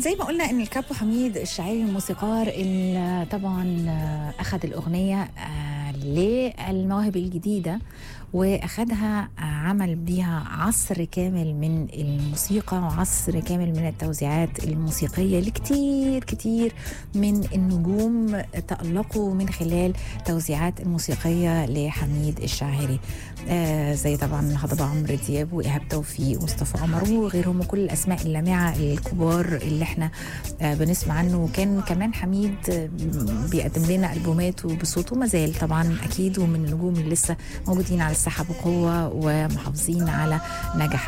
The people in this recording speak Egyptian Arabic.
زي ما قلنا ان الكابو حميد الشاعري الموسيقار اللي طبعا اخذ الاغنيه آه، للمواهب الجديده واخدها عمل بيها عصر كامل من الموسيقى وعصر كامل من التوزيعات الموسيقيه لكتير كتير من النجوم تألقوا من خلال توزيعات الموسيقيه لحميد الشاعري آه زي طبعا هضبة عمرو دياب وايهاب توفيق ومصطفى عمر وغيرهم وكل الاسماء اللامعه الكبار اللي احنا آه بنسمع عنه وكان كمان حميد آه، بيقدم لنا البوماته بصوته ما زال طبعا اكيد ومن النجوم اللي لسه موجودين على الساحه بقوه ومحافظين على نجاح